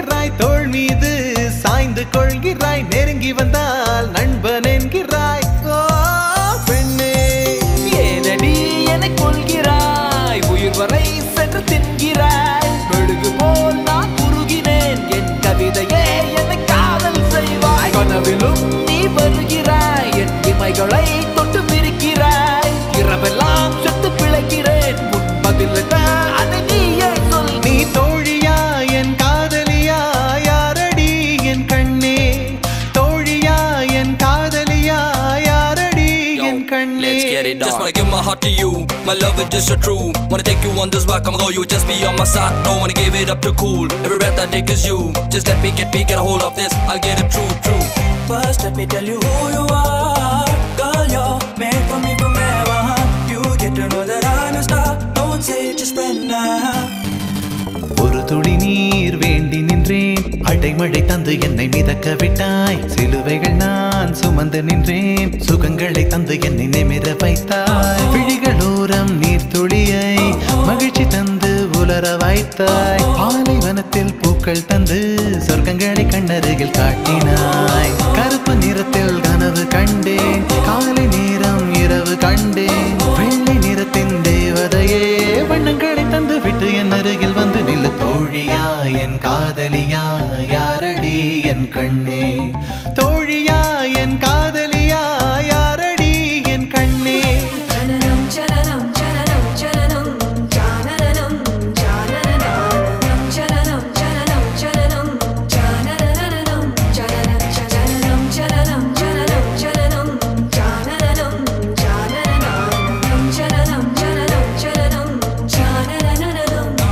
சொல்கிறாய் தோள் மீது சாய்ந்து கொள்கிறாய் நெருங்கி வந்தால் நண்பன் என்கிறாய் ஓ பெண்ணே ஏனடி என்னை கொள்கிறாய் உயிர் வரை சென்று தின்கிறாய் மெழுகு போல் நான் உருகினேன் என் கவிதையே என்னை காதல் செய்வாய் கனவிலும் நீ வருகிறாய் என் இமைகளை தொட்டு மிரிக்கிறாய் இரவெல்லாம் செத்து பிழைக்கிறேன் முன்பதில் அதை நீயே சொல் நீ தோழியா என் காதலியா யாரடி என் கண்ணே தோழியா என் காதலியா யாரடி என் கண்ணே Let's get it on. Just wanna give my heart to you. My love is just so true. Wanna take you on this rock, I'ma go. You just be on my side. Don't wanna give it up too cool. Every breath I take is you. Just let me get me get a hold of this. I'll get it true, true. First, let me tell you who you are. Girl, you're made for me forever. You get to know that I'm a star. Don't say it, just spread now. ஒரு துளி நீர் வேண்டி நின்றேன் அடைமழை தந்து என்னை மிதக்க விட்டாய் சிலுவைகள் நான் சுமந்து நின்றேன் சுகங்களை தந்து என்னை நிமிர வைத்தாய் விழிகளோரம் நீர் துளியை மகிழ்ச்சி தந்து உலர வைத்தாய் பாலைவனத்தில் பூக்கள் தந்து சொர்க்கங்களை கண்ணருகில் காட்டினாய் கருப்பு நிறத்தில் கனவு கண்டேன் காலை நேரம் இரவு கண்டேன் வெள்ளை நிறத்தின் தேவதையே வண்ணங்களை தந்து விட்டு என் அருகில் வந்து நில்லு தோழியா என் காதலியா யாரடி என் கண்ணே தோழியா என் காதலியா யாரடி என் கண்ணே ஜனனம் ஜனனம் ஜனனம் ஜனனம் ஜானனம் ஜானனம் ஜனனம் ஜனனம் ஜனனம் ஜானனம் ஜனனம் ஜனனம் ஜனனம் ஜனனம் ஜனனம் ஜானனம் ஜானனம் ஜனனம் ஜனனம் ஜனனம் ஜானனம்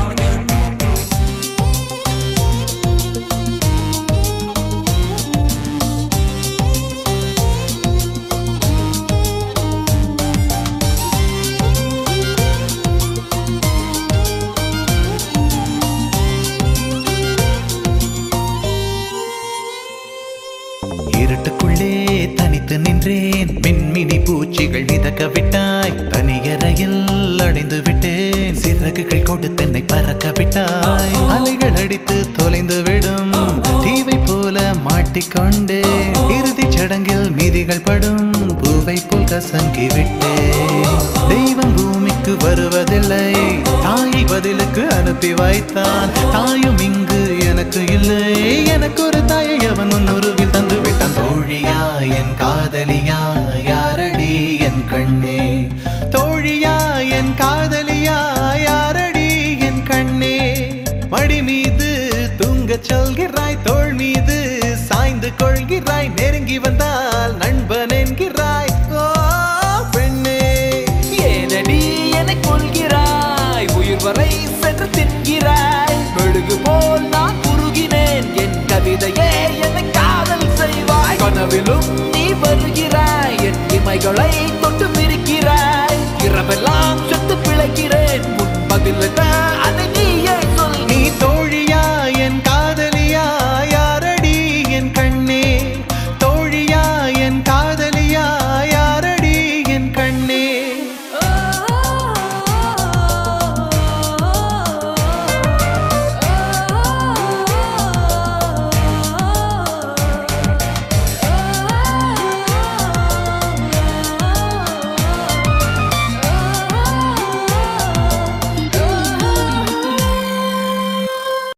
இருட்டுக்குள்ளே தனித்து நின்றேன் மின்மினி பூச்சிகள் மிதக்க விட்டாய் தனியறையில் அடைந்து விட்டேன் சிறகுகள் கொண்டு தென்னை பறக்க விட்டாய் அலைகள் அடித்து தொலைந்து விடும் தீவை போல மாட்டிக்கொண்டே இறுதிச் சடங்கில் மீதிகள் படும் பூவை போல் கசங்கி விட்டேன் தெய்வம் பூமிக்கு வருவதில்லை தாயை பதிலுக்கு அனுப்பி வைத்தான் தாயும் இங்கு எனக்கு இல்லை எனக்கு ஒரு தாயை அவன் உன்னுருவில் தந்து விட்டான் தோழியா என் காதலியா யாரடி என் கண்ணே தோழியா என் காதலியா யாரடி என் கண்ணே மடி மீது தூங்கச் சொல்கிறாய் தோள் மீது சாய்ந்து கொள்கிறாய் நெருங்கி வந்தால் நண்பன் என்கிறாய் ஓ பெண்ணே ஏனடி என்னை கொள்கிறாய் உயிர் வரை சென்று தின்கிறாய் மெழுகு போல் நான் உருகினேன் என் கவிதையே என்னை காதல் செய்வாய் கனவிலும் நீ வருகிறாய் என் இமைகளை தொட்டு மிரிக்கிறாய் இரவெல்லாம் செத்து பிழைக்கிறேன் முன்பதில் அதை நீயே சொல் நீ தோழியா என் காதலியா யாரடி என் கண்ணே